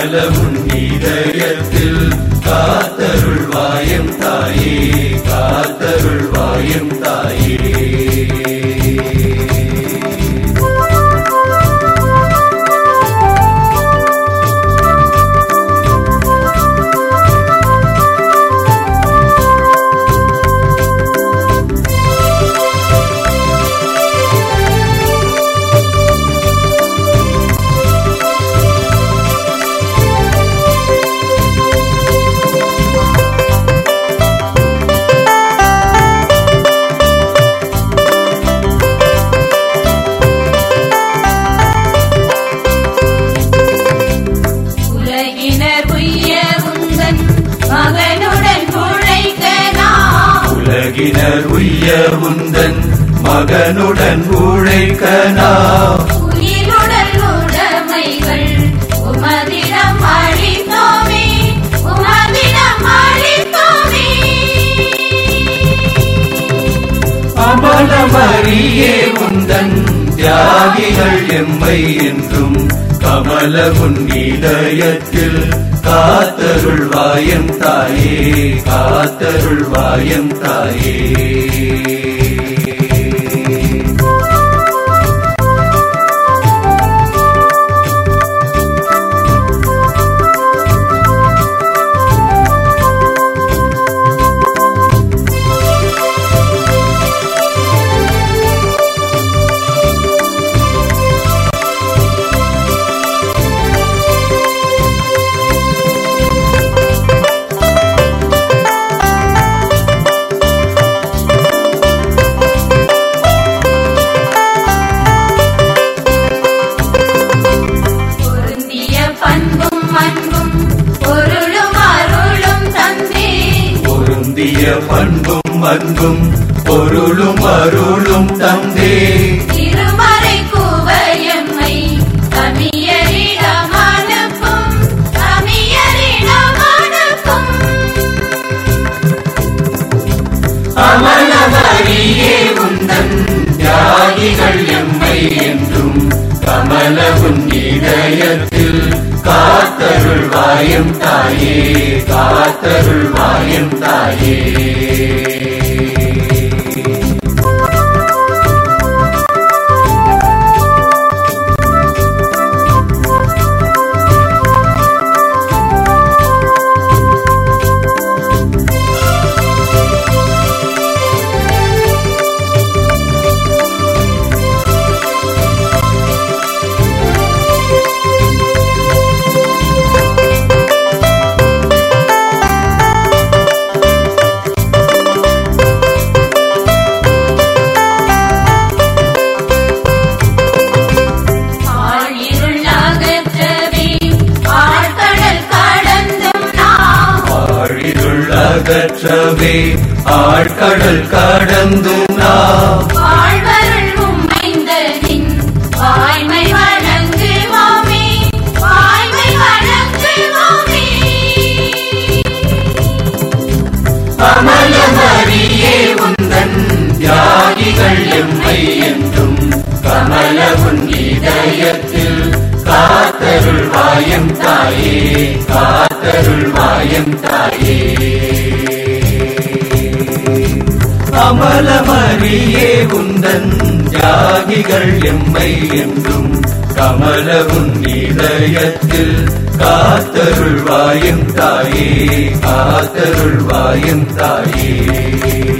கமல உன் இதயத்தில் காத்தருள்வாயம் தாயே காத்தருள்வாயம் தாயே உலகினர் உய்ய உந்தன் மகனுடன் உழைக்க நாம் உலகினர் உய்ய உந்தன் மகனுடன் உழைக்க நாம் உயிருடல் உடைமைகள் உமதிடம் அளித்தோமே உமதிடம் அளித்தோமே அமலமறியே உந்தன் தியாகிகள் எம்மை என்றும் கமல உன் இதயத்தில் காத்தருள்வாயம் தாயே காத்தருள்வாயம் தாயே பொருந்திய பண்பும் அன்பும் பொருளும் அருளும் தந்தே பொருந்திய பண்பும் அன்பும் பொருளும் அருளும் தந்தே திருமறை கூவயம்மை தமியரிடம் அனுப்பும் தமியரிடம் அனுப்பும் அமலமறியே உந்தன் தியாகிகள் எம்மை என்றும் கமல உன் இதயத்தில் காத்தருள்வாயம் தாயே காத்தருள்வாயம் தாயே ஆழிருள் அகற்றவே ஆழ்கடல் கடந்தும் நாம் ஆழிருள் அகற்றவே ஆழ்கடல் கடந்தும் நாம் வாழ்வருள் உம்மைந்தனின் வாய்மை வழங்குவோமே வாய்மை வழங்குவோமே அமலமறியே உந்தன் தியாகிகள் எம்மை என்றும் கமல உன் இதயத்தில் காத்தருள்வாயம் தாயே காத்தருள்வாயம் தாயே அமலமறியே உந்தன் தியாகிகள் எம்மை என்றும் கமல உன் இதயத்தில் காத்தருள்வாயம் தாயே காத்தருள்வாயம் தாயே